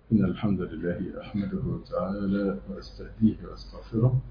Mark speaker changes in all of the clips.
Speaker 1: إن الحمد لله أحمده تعالى وأستهديه وأستغفره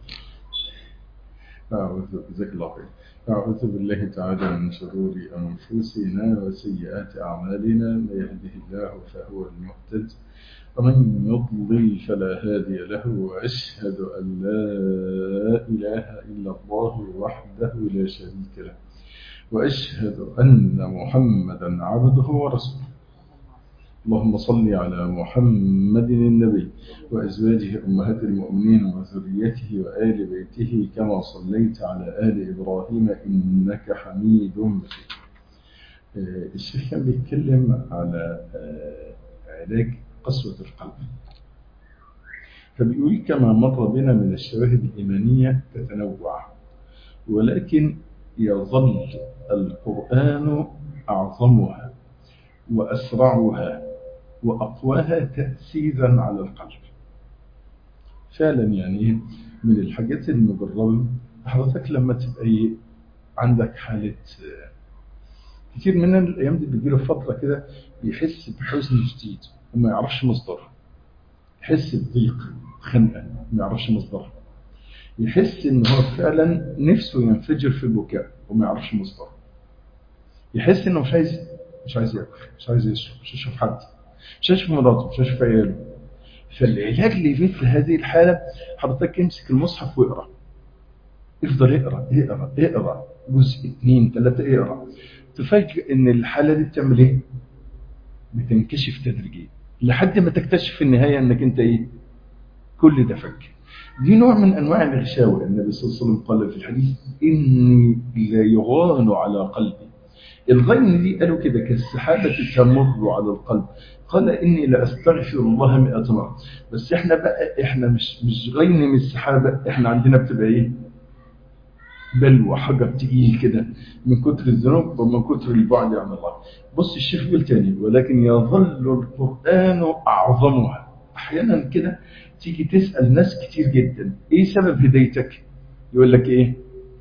Speaker 1: أعوذ بذلك الله خير أعوذ بالله تعالى من شرور أنفسنا وسيئات أعمالنا من يهده الله فهو المهتد ومن يضلل فلا هادي له وأشهد أن لا إله إلا الله وحده لا شريك له وأشهد أن محمدا عبده ورسوله اللهم صل على محمد النبي وأزواجه أمهات المؤمنين وذريته وآل بيته كما صليت على آل إبراهيم إنك حميد مجيد الشيخ كان بيتكلم على علاج قسوة القلب فبيقول كما مر بنا من الشواهد الإيمانية تتنوع ولكن يظل القرآن أعظمها وأسرعها وأقواها تأثيرا على القلب فعلا يعني من الحاجات المجربة حضرتك لما تبقى عندك حالة كتير مننا الأيام دي بيجيله فترة كده بيحس بحزن شديد وما يعرفش مصدره يحس بضيق خنقة ما يعرفش مصدرها يحس ان هو فعلا نفسه ينفجر في البكاء وما يعرفش مصدره يحس انه مش عايز مش عايز ياكل مش عايز يشرب مش هيشوف حد مش هيشوف مراته مش هيشوف عياله فالعلاج لمثل هذه الحالة حضرتك امسك المصحف واقرا افضل اقرا اقرا اقرا جزء اثنين ثلاثة اقرا تفاجئ ان الحالة دي بتعمل ايه بتنكشف تدريجيا لحد ما تكتشف في النهاية انك انت ايه كل ده فك دي نوع من انواع الغشاوة النبي صلى الله عليه وسلم قال في الحديث اني لا يغان على قلبي الغين دي قالوا كده كالسحابة تمر على القلب قال إني لأستغفر الله مئة مرة بس إحنا بقى إحنا مش مش غين من السحابة إحنا عندنا بتبقى إيه بلوى حجر تقيل كده من كتر الذنوب ومن كتر البعد عن الله بص الشيخ يقول تاني ولكن يظل القرآن أعظمها أحيانا كده تيجي تسأل ناس كتير جدا إيه سبب هدايتك يقول لك إيه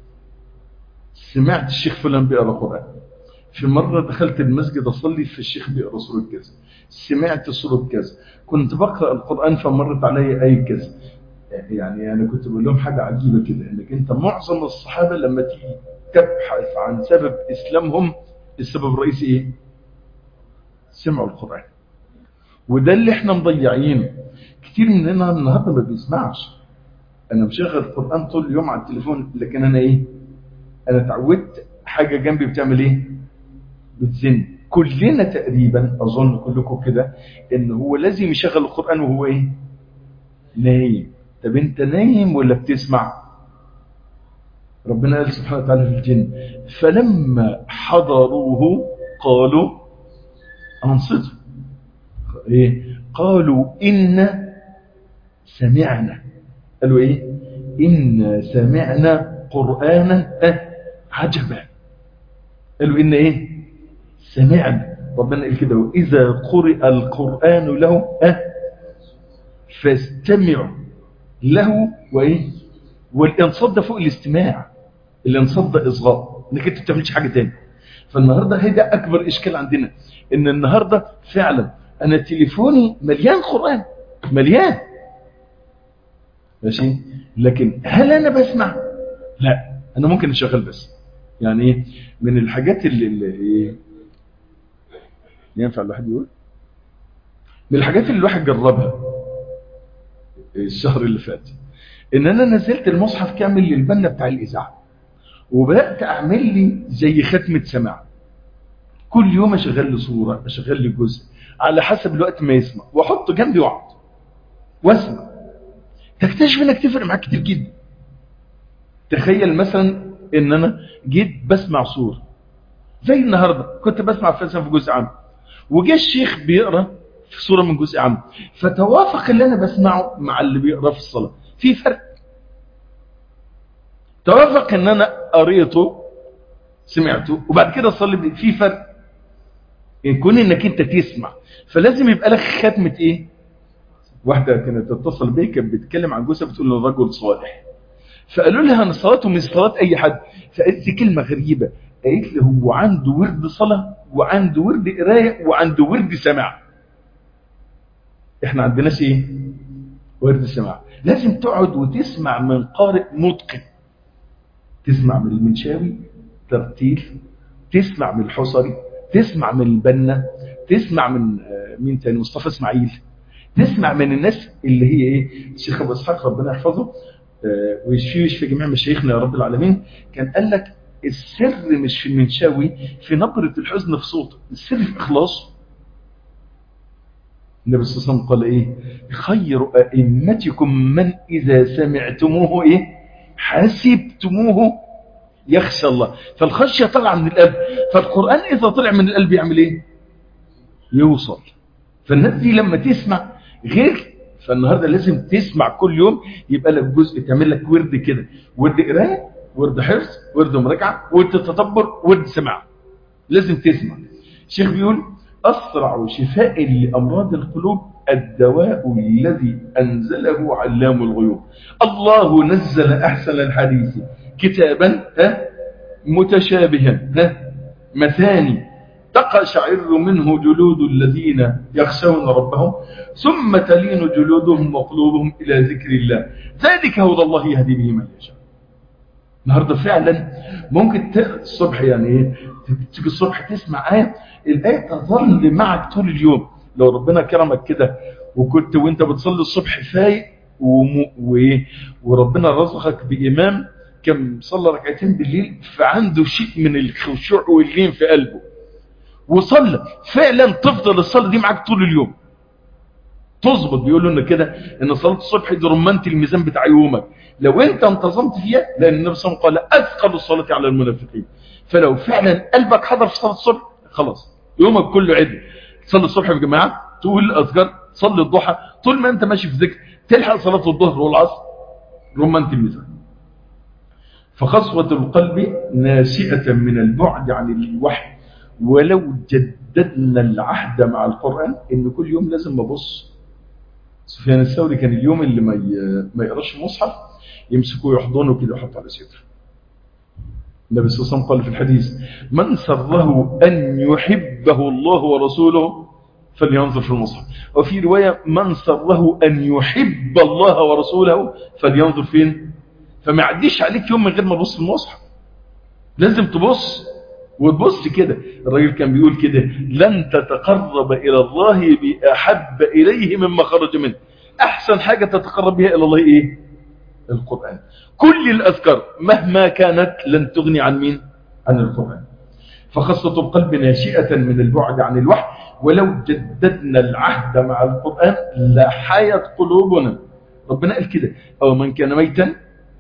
Speaker 1: سمعت الشيخ فلان بيقرأ قرآن في مرة دخلت المسجد أصلي في الشيخ بيقرأ سورة كذا سمعت سورة كذا كنت بقرأ القرآن فمرت علي أي كذا يعني أنا كنت بقول لهم حاجة عجيبة كده إنك أنت معظم الصحابة لما تيجي تبحث عن سبب إسلامهم السبب الرئيسي إيه؟ سمعوا القرآن وده اللي احنا مضيعينه كتير مننا النهارده ما بيسمعش انا مشغل القرآن طول اليوم على التليفون لكن انا ايه انا اتعودت حاجة جنبي بتعمل ايه بتزن كلنا تقريبا اظن كلكم كده ان هو لازم يشغل القرآن وهو ايه نايم طب انت نايم ولا بتسمع ربنا قال سبحانه وتعالى في الجن فلما حضروه قالوا انصتوا ايه قالوا إن سمعنا قالوا ايه إن سمعنا قرآنا عجبا قالوا إن ايه سمعنا ربنا قال كده وإذا قرئ القرآن له أه فاستمعوا له وإيه والإنصات ده فوق الاستماع الإنصات ده إصغاء إنك أنت بتعملش حاجة تاني فالنهاردة هي ده أكبر إشكال عندنا إن النهاردة فعلا أنا تليفوني مليان قرآن مليان ماشي لكن هل أنا بسمع لا أنا ممكن أشغل بس يعني إيه من الحاجات اللي, اللي إيه ينفع الواحد يقول من الحاجات اللي الواحد جربها الشهر اللي فات ان انا نزلت المصحف كامل للبنا بتاع الاذاعه وبدات اعمل لي زي ختمه سماع كل يوم اشغل لي صوره اشغل لي جزء على حسب الوقت ما يسمع واحطه جنبي واقعد واسمع تكتشف انك تفرق معاك كتير جدا تخيل مثلا ان انا جيت بسمع صوره زي النهارده كنت بسمع فلسفه في جزء عام وجه الشيخ بيقرا في صوره من جزء عام فتوافق اللي انا بسمعه مع اللي بيقرا في الصلاه في فرق توافق ان انا قريته سمعته وبعد كده اصلي في فرق يكون انك انت تسمع فلازم يبقى لك ختمه ايه واحده كانت تتصل بي كانت بتتكلم عن جوزها بتقول له رجل صالح فقالوا لها ان صلاته مش صلاه اي حد فقالت لي كلمه غريبه قالت لي هو عنده ورد صلاه وعنده ورد قرايه وعنده ورد سماع احنا عندناش ايه ورد السماع لازم تقعد وتسمع من قارئ متقن تسمع من المنشاوي ترتيل تسمع من الحصري تسمع من البنا تسمع من مين تاني مصطفى اسماعيل تسمع من الناس اللي هي ايه الشيخ ابو اسحاق ربنا يحفظه ويشفيه ويشفي جميع مشايخنا يا رب العالمين كان قال لك السر مش في المنشاوي في نبرة الحزن في صوته السر في إخلاصه النبي صلى الله عليه وسلم قال إيه خير أئمتكم من إذا سمعتموه إيه حسبتموه يخشى الله فالخشية طلع من القلب فالقرآن إذا طلع من القلب يعمل إيه يوصل فالناس دي لما تسمع غير فالنهاردة لازم تسمع كل يوم يبقى لك جزء تعمل لك ورد كده ورد قرايه ورد حفظ ورد مراجعه ورد تدبر ورد سماع لازم تسمع الشيخ بيقول أسرع شفاء لأمراض القلوب الدواء الذي أنزله علام الغيوب الله نزل أحسن الحديث كتابا ها متشابها ها مثاني تقشعر منه جلود الذين يخشون ربهم ثم تلين جلودهم وقلوبهم إلى ذكر الله ذلك هدى الله يهدي به من يشاء النهارده فعلا ممكن الصبح يعني ايه تيجي الصبح تسمع آية الآية تظل معك طول اليوم لو ربنا كرمك كده وكنت وانت بتصلي الصبح فايق وم... و... وربنا رزقك بإمام كان صلى ركعتين بالليل فعنده شيء من الخشوع واللين في قلبه وصلى فعلا تفضل الصلاة دي معاك طول اليوم تظبط بيقولوا لنا كده ان صلاة الصبح دي رمانة الميزان بتاع يومك لو انت انتظمت فيها لان النبي صلى الله عليه وسلم قال اثقل الصلاة على المنافقين فلو فعلا قلبك حضر في صلاة الصبح خلاص يومك كله عدل تصلي الصبح في جماعة تقول الاذكار تصلي الضحى طول ما انت ماشي في ذكر تلحق صلاة الظهر والعصر رمانة الميزان فخصوة القلب ناشئة من البعد عن الوحي ولو جددنا العهد مع القرآن ان كل يوم لازم ابص سفيان الثوري كان اليوم اللي ما ما يقراش المصحف يمسكوه يحضنه كده ويحطه على صدره النبي صلى الله عليه وسلم قال في الحديث من سره أن يحبه الله ورسوله فلينظر في المصحف وفي رواية من سره أن يحب الله ورسوله فلينظر فين فما يعديش عليك يوم من غير ما تبص في المصحف لازم تبص وتبص كده الراجل كان بيقول كده لن تتقرب إلى الله بأحب إليه مما خرج منه أحسن حاجة تتقرب بها إلى الله إيه القرآن كل الأذكار مهما كانت لن تغني عن مين عن القرآن فخاصة القلب ناشئة من البعد عن الوحي ولو جددنا العهد مع القرآن لحيت قلوبنا ربنا قال كده أو من كان ميتا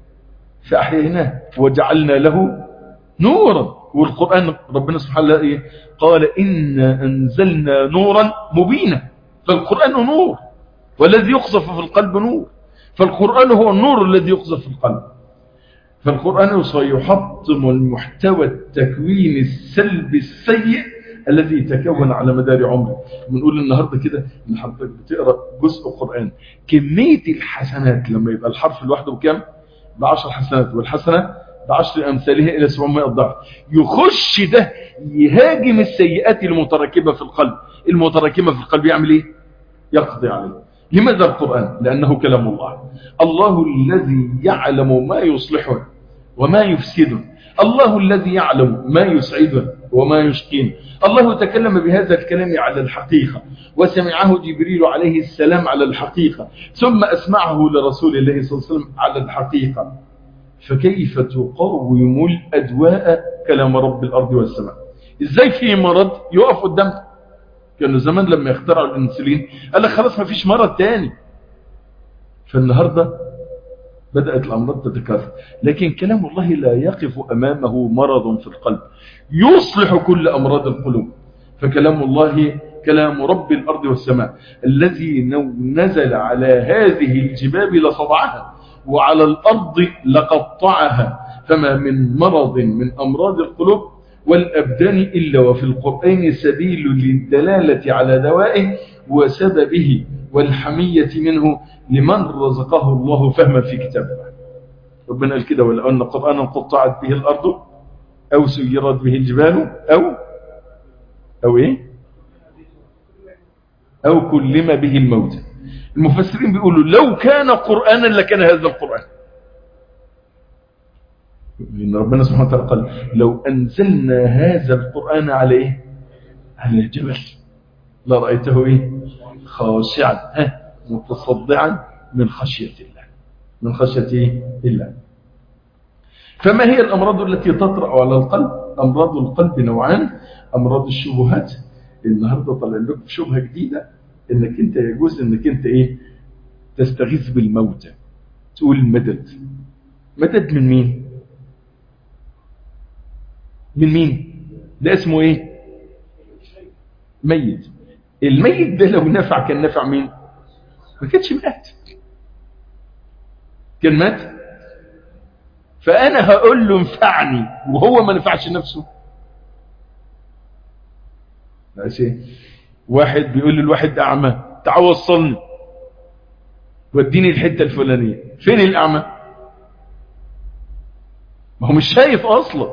Speaker 1: فأحييناه وجعلنا له نورا والقرآن ربنا سبحانه وتعالى قال إنا أنزلنا نورا مبينا فالقرآن نور والذي يقذف في القلب نور فالقرآن هو النور الذي يقذف في القلب فالقرآن سيحطم المحتوى التكوين السلبي السيء الذي تكون على مدار عمره بنقول النهاردة كده ان حضرتك بتقرأ جزء قرآن كمية الحسنات لما يبقى الحرف لوحده بكام بعشر حسنات والحسنة بعشر أمثالها إلى 700 ضعف يخش ده يهاجم السيئات المتراكبة في القلب المتراكمة في القلب يعمل إيه يقضي عليه لماذا القرآن لأنه كلام الله الله الذي يعلم ما يصلحه وما يفسده الله الذي يعلم ما يسعده وما يشقين الله تكلم بهذا الكلام على الحقيقة وسمعه جبريل عليه السلام على الحقيقة ثم أسمعه لرسول الله صلى الله عليه وسلم على الحقيقة فكيف تقوم الأدواء كلام رب الأرض والسماء إزاي في مرض يقف قدامك كانوا زمان لما يخترعوا الانسولين قال لك خلاص ما فيش مرض تاني فالنهاردة بدأت الأمراض تتكاثر لكن كلام الله لا يقف أمامه مرض في القلب يصلح كل أمراض القلوب فكلام الله كلام رب الأرض والسماء الذي نزل على هذه الجباب لصدعها وعلى الأرض لقطعها فما من مرض من أمراض القلوب والأبدان إلا وفي القرآن سبيل للدلالة على دوائه وسببه والحمية منه لمن رزقه الله فهما في كتابه ربنا قال كده ولو أن قرآنا قطعت به الأرض أو سيرت به الجبال أو أو إيه أو كلم به الموتى المفسرين بيقولوا لو كان قرآنا لكان هذا القرآن إن ربنا سبحانه وتعالى قال لو أنزلنا هذا القرآن عليه على الجبل لرأيته إيه خاشعا ها متصدعا من خشية الله من خشية الله فما هي الأمراض التي تطرأ على القلب أمراض القلب نوعان أمراض الشبهات النهاردة طلع لكم شبهة جديدة انك انت يجوز انك انت ايه تستغيث بالموتى تقول مدد مدد من مين من مين ده اسمه ايه ميت الميت ده لو نفع كان نفع مين ما كانش مات كان مات فانا هقول له انفعني وهو ما نفعش نفسه ماشي واحد بيقول للواحد اعمى تعال وصلني وديني الحته الفلانيه فين الاعمى ما هو مش شايف اصلا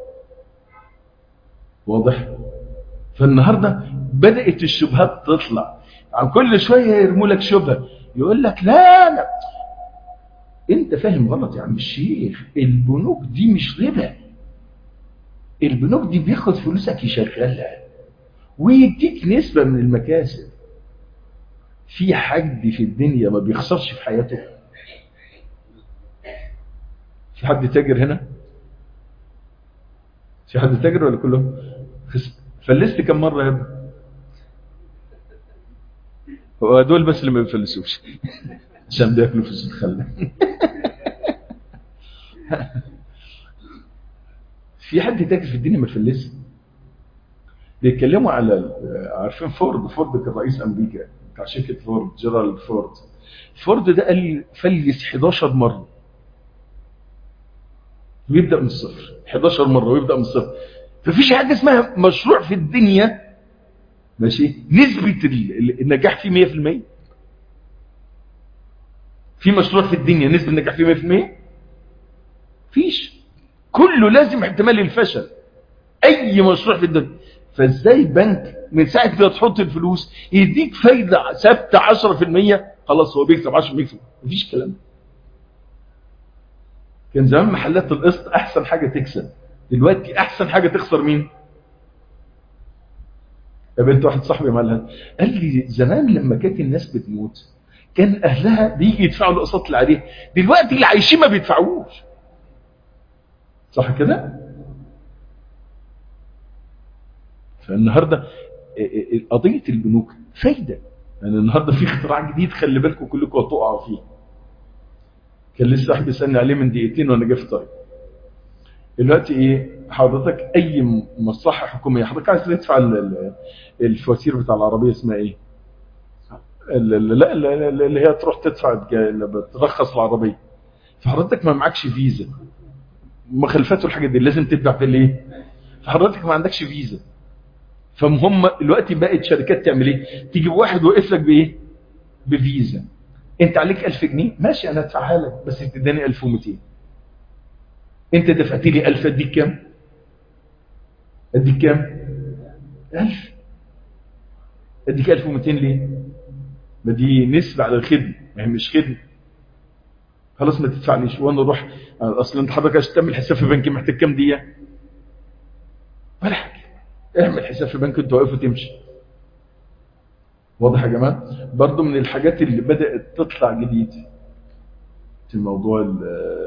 Speaker 1: واضح فالنهارده بدات الشبهات تطلع عن كل شويه يرموا لك شبهه يقول لك لا لا انت فاهم غلط يا عم الشيخ البنوك دي مش ربا البنوك دي بياخد فلوسك يشغلها ويديك نسبة من المكاسب في حد في الدنيا ما بيخسرش في حياته في حد تاجر هنا في حد تاجر ولا كلهم فلست كم مرة يا ابني هو دول بس اللي ما بيفلسوش عشان بياكلوا في الخلة في حد تاجر في الدنيا ما يفلسش بيتكلموا على عارفين فورد فورد كان رئيس امريكا بتاع شركه فورد جيرالد فورد فورد ده قال فلس 11 مره ويبدا من الصفر 11 مره ويبدا من الصفر ففيش حاجه اسمها مشروع في الدنيا ماشي نسبه النجاح فيه 100% في مشروع في الدنيا نسبه النجاح فيه 100% فيش كله لازم احتمال الفشل اي مشروع في الدنيا فازاي بنك من ساعة ما تحط الفلوس يديك فايدة ثابتة 10% خلاص هو بيكسب 10 بيكسب مفيش كلام كان زمان محلات القسط احسن حاجة تكسب دلوقتي احسن حاجة تخسر مين يا بنت واحد صاحبي مالها قال لي زمان لما كانت الناس بتموت كان اهلها بيجي يدفعوا الاقساط اللي عليه دلوقتي اللي عايشين ما بيدفعوش صح كده فالنهاردة قضية البنوك فايدة يعني النهاردة في اختراع جديد خلي بالكم كلكم هتقعوا فيه كان لسه واحد بيسألني عليه من دقيقتين وانا جاي في طريق دلوقتي ايه حضرتك اي مصلحة حكومية حضرتك عايز تدفع الفواتير بتاع العربية اسمها ايه لا لا اللي هي تروح تدفع بترخص العربية فحضرتك ما معكش فيزا مخالفات والحاجات دي لازم تدفع في الايه فحضرتك ما عندكش فيزا فهم دلوقتي بقت شركات تعمل ايه تيجي واحد واقف لك بايه بفيزا انت عليك 1000 جنيه ماشي انا ادفعها لك بس تداني 1200 انت دفعت لي 1000 اديك كام اديك كام 1000 اديك 1200 ليه ما دي نسبة على الخدمة ما هي مش خدمة خلاص ما تدفعنيش وانا اروح اصلا انت حضرتك عشان تعمل حساب في بنك محتاج كام دقيقه ولا حاجه اعمل حساب في بنك انت واقف وتمشي واضح يا جماعه برضو من الحاجات اللي بدات تطلع جديد في موضوع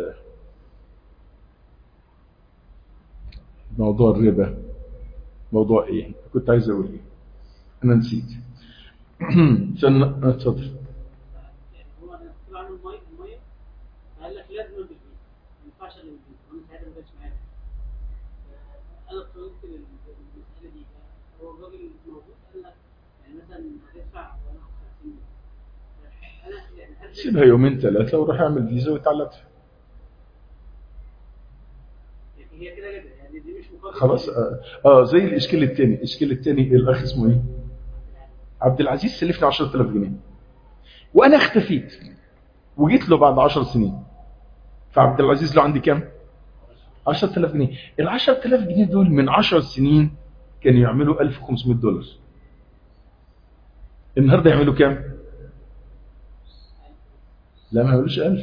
Speaker 1: موضوع الربا موضوع ايه كنت عايز اقول ايه انا نسيت عشان اتفضل
Speaker 2: قال لك لازم البيت ما ينفعش الا البيت وانا ساعتها ما كانش معايا انا قلت المساله دي هو الراجل موجود قال لك يعني مثلا هتدفع وانا 50 انا يعني هرجع
Speaker 1: سيبها يومين ثلاثة وروح اعمل فيزا وتعالى ادفع
Speaker 2: يعني هي كده كده يعني دي مش مقابل
Speaker 1: خلاص آه, اه زي الاشكال الثاني الاشكال الثاني الاخ اسمه ايه عبد العزيز سلفني 10000 جنيه وانا اختفيت وجيت له بعد 10 سنين فعبد العزيز له عندي كام 10000 جنيه ال 10000 جنيه دول من 10 سنين كانوا يعملوا 1500 دولار النهارده يعملوا كام لا ما يعملوش 1000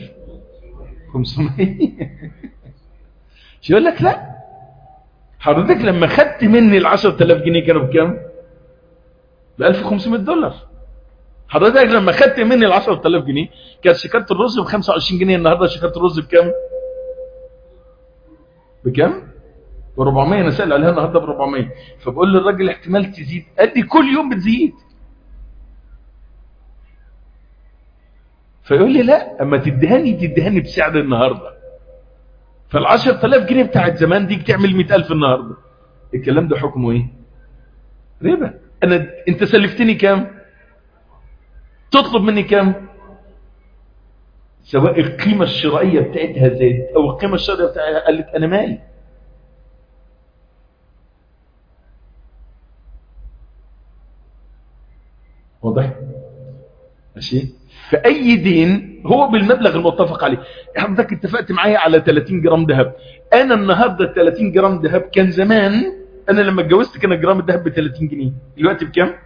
Speaker 1: 500 شو يقول لك لا حضرتك لما خدت مني ال 10000 جنيه كانوا بكام ب 1500 دولار حضرتك لما خدت مني ال 10000 جنيه كانت شكاره الرز ب 25 جنيه النهارده شكاره الرز بكام بكام ب 400 انا سائل عليها النهارده ب 400 فبقول للراجل احتمال تزيد قال لي كل يوم بتزيد فيقول لي لا اما تدهني تدهني بسعر النهارده فال 10000 جنيه بتاعت زمان دي بتعمل 100000 النهارده الكلام ده حكمه ايه ربا انا انت سلفتني كام تطلب مني كام سواء القيمة الشرائية بتاعتها زادت او القيمة الشرائية بتاعتها قالت انا مالي واضح ماشي فأي دين هو بالمبلغ المتفق عليه حضرتك اتفقت معايا على 30 جرام ذهب انا النهاردة 30 جرام ذهب كان زمان انا لما اتجوزت كان جرام الذهب ب 30 جنيه دلوقتي بكام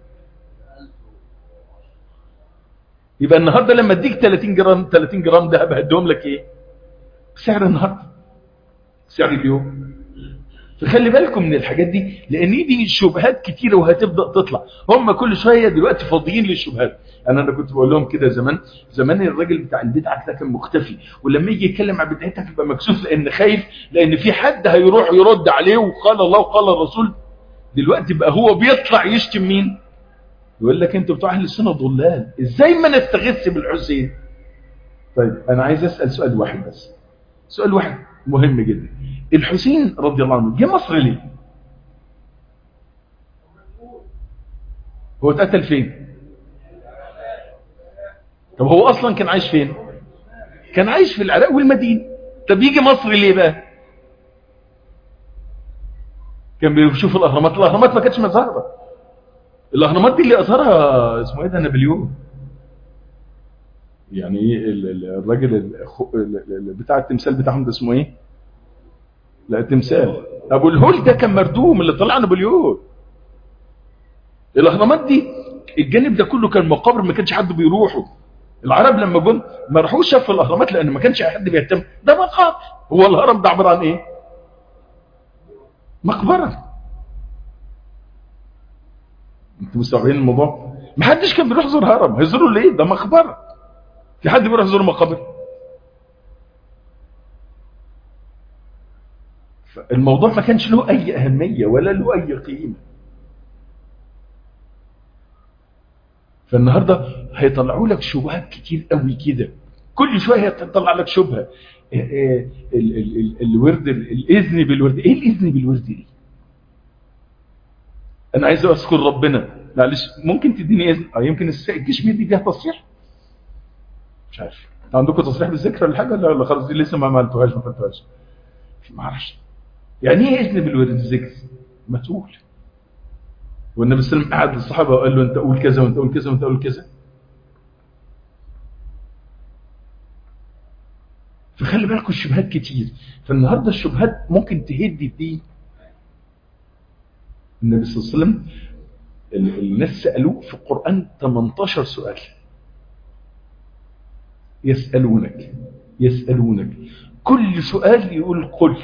Speaker 1: يبقى النهاردة لما اديك 30 جرام 30 جرام ذهب هديهم لك ايه سعر النهاردة سعر اليوم فخلي بالكم من الحاجات دي لان دي شبهات كتيرة وهتبدأ تطلع هم كل شوية دلوقتي فاضيين للشبهات انا انا كنت بقول لهم كده زمان زمان الراجل بتاع البدعة ده كان مختفي ولما يجي يتكلم عن بدعتك يبقى مكسوف لان خايف لان في حد هيروح يرد عليه وقال الله وقال الرسول دلوقتي بقى هو بيطلع يشتم مين يقول لك انتوا بتوع اهل السنه ضلال ازاي ما نستغث بالحسين طيب انا عايز اسال سؤال واحد بس سؤال واحد مهم جدا الحسين رضي الله عنه جه مصر ليه هو اتقتل فين طب هو اصلا كان عايش فين كان عايش في العراق والمدينه طب يجي مصر ليه بقى كان بيشوف الاهرامات الاهرامات ما كانتش مظاهره الاهرامات دي اللي اثرها اسمه ايه ده نابليون يعني ايه ال- ال- الراجل الخ- ال- ال- بتاع التمثال بتاعهم ده اسمه ايه لا التمثال ابو الهول ده كان مردوم اللي طلع نابليون الاهرامات دي الجانب ده كله كان مقابر ما كانش حد بيروحه العرب لما جم ما راحوش شافوا الاهرامات لان ما كانش حد بيهتم ده مقابر هو الهرم ده عباره عن ايه مقبره انتوا مستوعبين الموضوع ما حدش كان بيروح يزور هرم هيزوروا ليه ده مقبره في حد بيروح يزور مقابر الموضوع ما كانش له اي اهميه ولا له اي قيمه فالنهارده هيطلعوا لك شبهات كتير قوي كده كل شويه هتطلع لك شبهه ال- ال- ال- ال- الورد ال- الاذن بالورد ايه الاذن بالورد دي انا عايز اذكر ربنا معلش ممكن تديني اذن اه يمكن الس- الجيش بيدي فيها تصريح مش عارف انت عندكم تصريح بالذكر ولا حاجه ولا ولا خلاص دي لسه ما عملتوهاش ما خدتوهاش ما اعرفش يعني ايه اذن بالورد الذكر ما تقول والنبي صلى الله عليه وسلم قعد للصحابه وقال له انت قول كذا وانت قول كذا وانت قول كذا فخلي بالكم الشبهات كتير فالنهارده الشبهات ممكن تهد الدين النبي صلى الله عليه وسلم ال- الناس سألوه في القرآن 18 سؤال يسألونك يسألونك كل سؤال يقول قل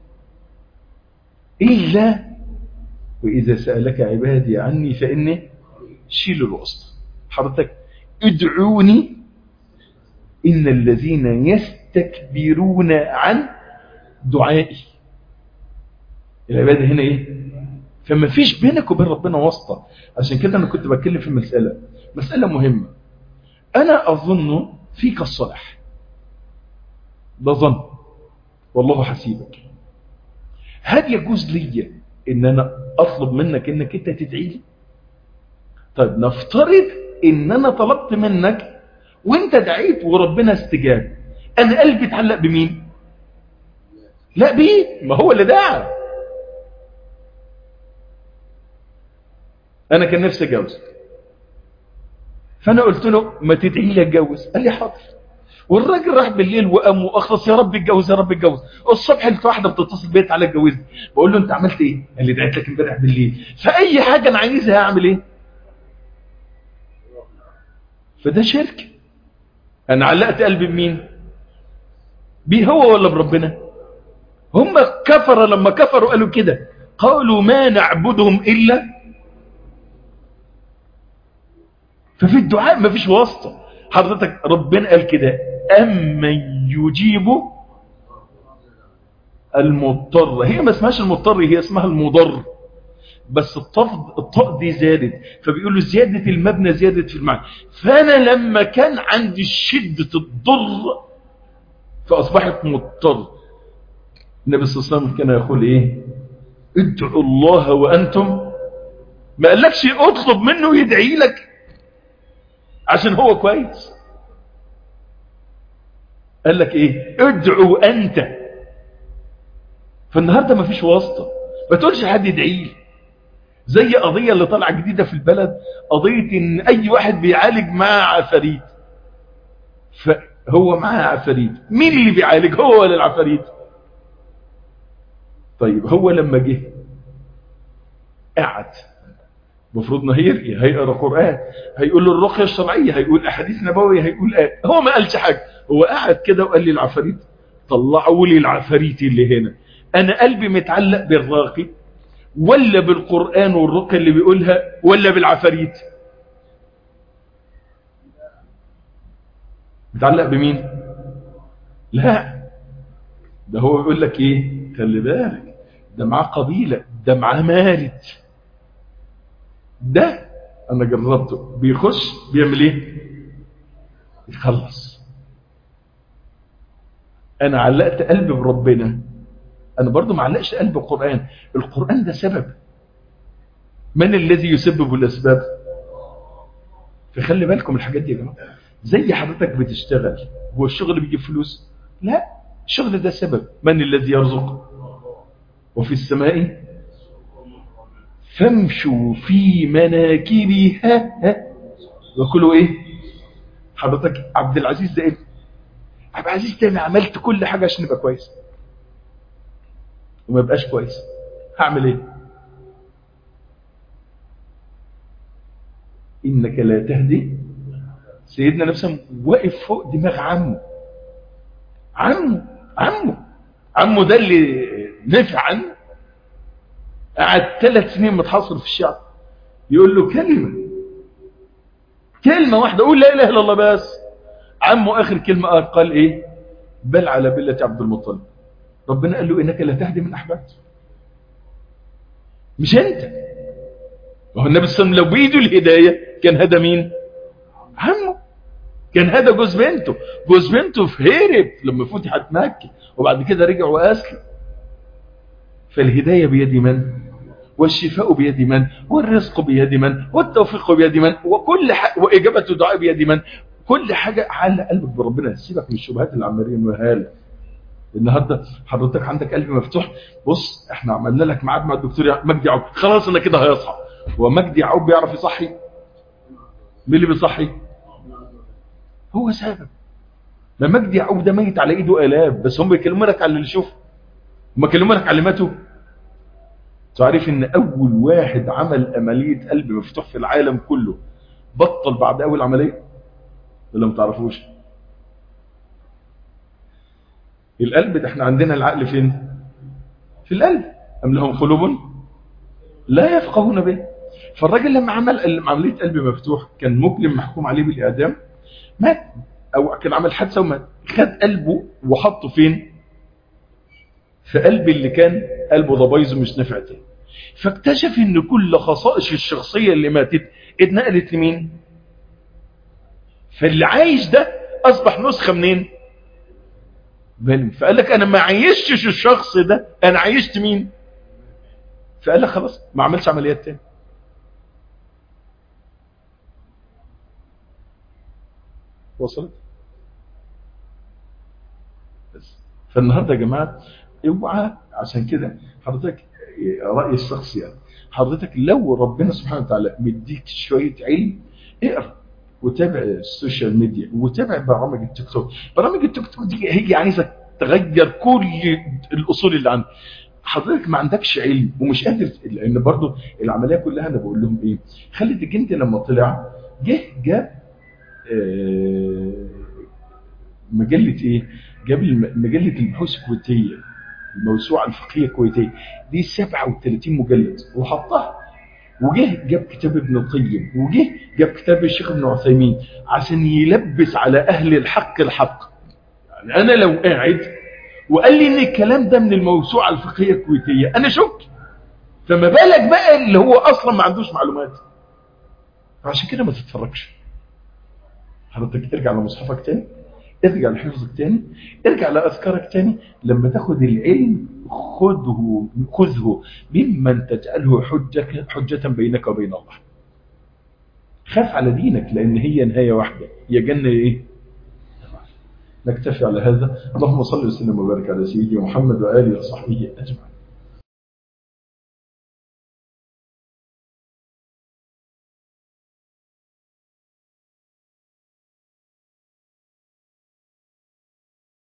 Speaker 1: إلا وإذا سألك عبادي عني فإني شيل الوسط حضرتك ادعوني إن الذين يستكبرون عن دعائي العبادة هنا إيه فما فيش بينك وبين ربنا واسطة عشان كده أنا كنت بتكلم في مسألة مسألة مهمة أنا أظن فيك الصلاح ده ظن والله حسيبك هل يجوز لي ان انا اطلب منك انك انت تدعي لي طيب نفترض ان انا طلبت منك وانت دعيت وربنا استجاب انا قلبي اتعلق بمين لا بيه ما هو اللي دعا انا كان نفسي اتجوز فانا قلت له ما تدعي لي اتجوز قال لي حاضر والراجل راح بالليل وقام واخلص يا رب اتجوز يا رب اتجوز الصبح لقيت واحده بتتصل بيا تعالى اتجوزني بقول له انت عملت ايه قال لي دعيت لك امبارح بالليل فاي حاجه انا عايزها اعمل ايه فده شرك انا علقت قلبي بمين بيه هو ولا بربنا هم كفر لما كفروا قالوا كده قالوا ما نعبدهم إلا ففي الدعاء ما فيش واسطة حضرتك ربنا قال كده أما يجيب المضطر هي ما اسمهاش المضطر هي اسمها المضر بس الطفض الطاء دي زادت فبيقولوا زيادة المبنى زيادة في المعنى فأنا لما كان عندي شدة الضر فأصبحت مضطر النبي صلى الله عليه وسلم كان يقول ايه ادعوا الله وأنتم ما قالكش اطلب منه يدعي لك عشان هو كويس قال لك ايه ادعوا انت فالنهاردة ما فيش واسطة ما تقولش حد يدعي لي زي قضية اللي طالعة جديدة في البلد قضية ان اي واحد بيعالج معاه عفاريت فهو معاه عفاريت مين اللي بيعالج هو ولا العفاريت طيب هو لما جه قعد المفروض انه هيرقي هيقرا قران هيقول له الرقيه الشرعيه هيقول احاديث نبويه هيقول آه. هو ما قالش حاجه هو قعد كده وقال لي العفاريت طلعوا لي العفاريت اللي هنا انا قلبي متعلق بالراقي ولا بالقران والرقيه اللي بيقولها ولا بالعفاريت متعلق بمين لا ده هو بيقول لك ايه خلي بالك ده معاه قبيله ده معاه مارد ده انا جربته بيخش بيعمل ايه يخلص انا علقت قلبي بربنا انا برضو ما علقش قلبي القران القران ده سبب من الذي يسبب الاسباب فخلي بالكم الحاجات دي يا جماعه زي حضرتك بتشتغل هو الشغل بيجيب فلوس لا الشغل ده سبب من الذي يرزق وفي السماء فامشوا في مناكبها وكلوا ايه حضرتك عبد العزيز ده ايه عبد العزيز ده انا عملت كل حاجه عشان ابقى كويس وما يبقاش كويس هعمل ايه انك لا تهدي سيدنا نفسه واقف فوق دماغ عمه عمه عمه عمه ده اللي نفع عنه قعد ثلاث سنين متحصر في الشعب يقول له كلمة كلمة واحدة قول لا إله إلا الله بس عمه آخر كلمة قال, قال إيه بل على بلة عبد المطلب ربنا قال له إنك لا تهدي من أحببت مش أنت وهو النبي صلى الله عليه وسلم لو بإيده الهداية كان هدى مين عمه كان هذا جوز بنته جوز بنته في هرب لما فتحت مكة وبعد كده رجع وأسلم فالهداية بيد من والشفاء بيد من والرزق بيد من والتوفيق بيد من وكل حاجة وإجابة الدعاء بيد من كل حاجة على قلبك بربنا سيبك من الشبهات اللي عمالين وهالة النهارده حضرتك عندك قلب مفتوح بص احنا عملنا لك ميعاد مع الدكتور مجدي يعقوب خلاص انا كده هيصحى ومجدي يعقوب بيعرف يصحي مين اللي بيصحي هو سبب ما مجدي يعقوب ده ميت على ايده الاف بس هم بيكلمونك على اللي شوفه هم كلمونك على اللي ماتوا تعرف ان اول واحد عمل عمليه قلب مفتوح في العالم كله بطل بعد اول عمليه ولا ما تعرفوش القلب ده احنا عندنا العقل فين في القلب ام لهم قلوب لا يفقهون به فالراجل لما عمل عمليه قلب مفتوح كان مجرم محكوم عليه بالاعدام مات او كان عمل حادثه ومات خد قلبه وحطه فين في قلب اللي كان قلبه ده بايظ ومش نافع تاني فاكتشف ان كل خصائص الشخصيه اللي ماتت اتنقلت لمين فاللي عايش ده اصبح نسخه منين منه فقال لك انا ما عيشتش الشخص ده انا عيشت مين فقال لك خلاص ما عملش عمليات تاني وصلت بس فالنهارده يا جماعه اوعى عشان كده حضرتك رايي الشخصي يعني حضرتك لو ربنا سبحانه وتعالى مديك شويه علم اقرا وتابع السوشيال ميديا وتابع برامج التيك توك برامج التيك توك دي هي عايزه تغير كل الاصول اللي عندك حضرتك ما عندكش علم ومش قادر لان برضو العمليه كلها انا بقول لهم ايه خالد الجندي لما طلع جه جاب آه، مجلة ايه جاب الم- مجلة البحوث الكويتية الموسوعة الفقهية الكويتية دي 37 مجلد وحطها وجه جاب كتاب ابن القيم وجه جاب كتاب الشيخ ابن عثيمين عشان يلبس على اهل الحق الحق يعني انا لو قاعد وقال لي ان الكلام ده من الموسوعة الفقهية الكويتية انا شك فما بالك بقى اللي هو اصلا ما عندوش معلومات عشان كده ما تتفرجش حضرتك ارجع لمصحفك تاني ارجع لحفظك تاني ارجع لأذكارك تاني لما تاخد العلم خذه خذه ممن تجعله حجة, حجة بينك وبين الله خاف على دينك لأن هي نهاية واحدة هي جنة إيه نكتفي على هذا اللهم صل وسلم وبارك على سيدنا محمد وآله وصحبه أجمعين